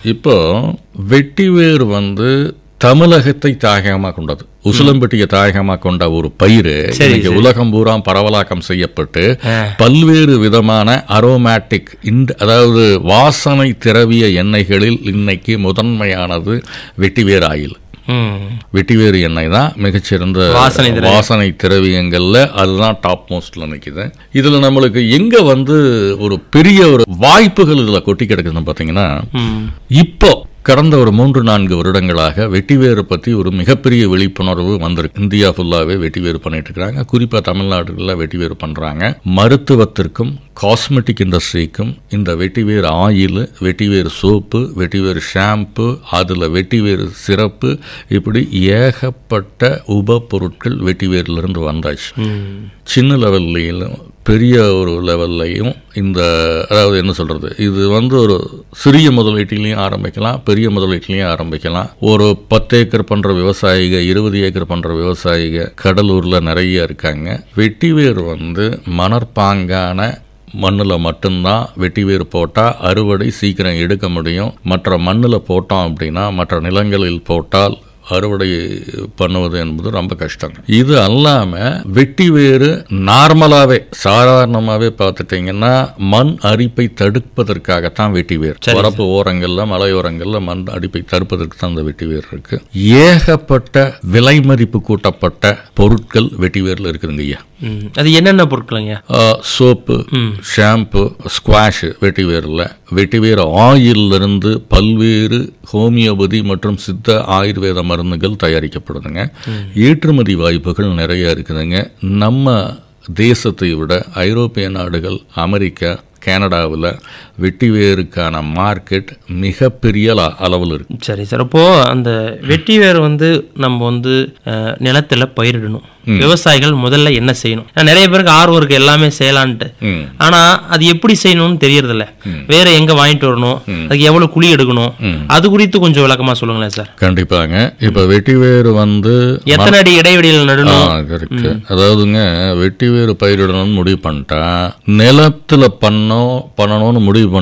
இப்போ வெட்டிவேர் வந்து தமிழகத்தை தாயகமாக கொண்டது உசிலம்பட்டியை தாயகமாக கொண்ட ஒரு பயிர் இன்னைக்கு உலகம் பூரா பரவலாக்கம் செய்யப்பட்டு பல்வேறு விதமான அரோமேட்டிக் இந்த அதாவது வாசனை திரவிய எண்ணெய்களில் இன்னைக்கு முதன்மையானது வெட்டிவேர் ஆயில் ம் வெட்டிவேறு எண்ணெய் தான் மிகச்சிறந்த வாசனை வாசனை திரவியங்கள்ல அதுதான் டாப் மோஸ்ட்ல நிக்குது இதுல நம்மளுக்கு எங்க வந்து ஒரு பெரிய ஒரு வாய்ப்புகள் இதுல கொட்டி கிடக்குதுன்னு பாத்தீங்கன்னா ம் இப்போ கடந்த ஒரு மூன்று நான்கு வருடங்களாக வெட்டிவேறு பத்தி ஒரு மிகப்பெரிய விழிப்புணர்வு வந்திருக்கு இந்தியா ஃபுல்லாவே வெட்டிவேறு பண்ணிட்டு இருக்காங்க குறிப்பா தமிழ்நாடுகளில் வெட்டிவேறு பண்றாங்க மருத்துவத்திற்கும் காஸ்மெட்டிக் இண்டஸ்ட்ரிக்கும் இந்த வெட்டிவேர் ஆயில் வெட்டிவேர் சோப்பு வெட்டிவேர் ஷாம்பு அதில் வெட்டிவேர் சிறப்பு இப்படி ஏகப்பட்ட உப பொருட்கள் வெட்டிவேர்லேருந்து வந்தாச்சு ம் சின்ன லெவல்லையும் பெரிய ஒரு லெவல்லையும் இந்த அதாவது என்ன சொல்றது இது வந்து ஒரு சிறிய முதலீட்டிலையும் ஆரம்பிக்கலாம் பெரிய முதலீட்டிலையும் ஆரம்பிக்கலாம் ஒரு பத்து ஏக்கர் பண்ற விவசாயிக இருபது ஏக்கர் பண்ற விவசாயிக கடலூர்ல நிறைய இருக்காங்க வெட்டிவேர் வந்து மணற்பாங்கான மண்ணில் மட்டும்தான் வெட்டிவேர் போட்டால் அறுவடை சீக்கிரம் எடுக்க முடியும் மற்ற மண்ணில் போட்டோம் அப்படின்னா மற்ற நிலங்களில் போட்டால் அறுவடை பண்ணுவது என்பது ரொம்ப கஷ்டம் இது அல்லாம வெட்டி வேறு நார்மலாவே சாதாரணமாவே பார்த்துட்டீங்கன்னா மண் அரிப்பை தடுப்பதற்காகத்தான் வெட்டி வேர் வரப்பு ஓரங்கள்ல மலையோரங்கள்ல மண் அரிப்பை தடுப்பதற்கு தான் அந்த வெட்டி வேர் இருக்கு ஏகப்பட்ட விலை மதிப்பு கூட்டப்பட்ட பொருட்கள் வெட்டி வேர்ல இருக்குதுங்க ஐயா ம் அது என்னென்ன பொருட்களுங்க சோப்பு ஷாம்பு ஸ்குவாஷ் வெட்டிவேரில் வெட்டிவேர் ஆயில்ல இருந்து பல்வேறு ஹோமியோபதி மற்றும் சித்த ஆயுர்வேத மருந்துகள் தயாரிக்கப்படுதுங்க ஏற்றுமதி வாய்ப்புகள் நிறைய இருக்குதுங்க நம்ம தேசத்தை விட ஐரோப்பிய நாடுகள் அமெரிக்கா கனடாவில் வெட்டிவேருக்கான மார்க்கெட் மிகப்பெரிய அள- அளவில் இருக்கு சரி சார் அப்போ அந்த வெட்டி வேர் வந்து நம்ம வந்து அஹ், நிலத்துல பயிரிடணும் விவசாயிகள் முதல்ல என்ன செய்யணும் ஏன்னா நிறைய பேருக்கு ஆர்வம் இருக்கு எல்லாமே செய்யலான்ட்டு ம். ஆனா அது எப்படி செய்யணும்னு தெரியறதில்ல வேற எங்க வாங்கிட்டு வரணும் அதுக்கு எவ்வளவு குழி எடுக்கணும் அது குறித்து கொஞ்சம் விளக்கமா சொல்லுங்களேன் சார் கண்டிப்பாங்க இப்போ வெட்டிவேர் வந்து எத்தனை அடி இடைவெளியில் நடணும் கரெக்ட் அதாவதுங்க வெட்டி வேறு பயிரிடணும்னு முடிவு பண்ணிட்டா நிலத்துல பண்ணோம் பண்ணணும்னு முடிவு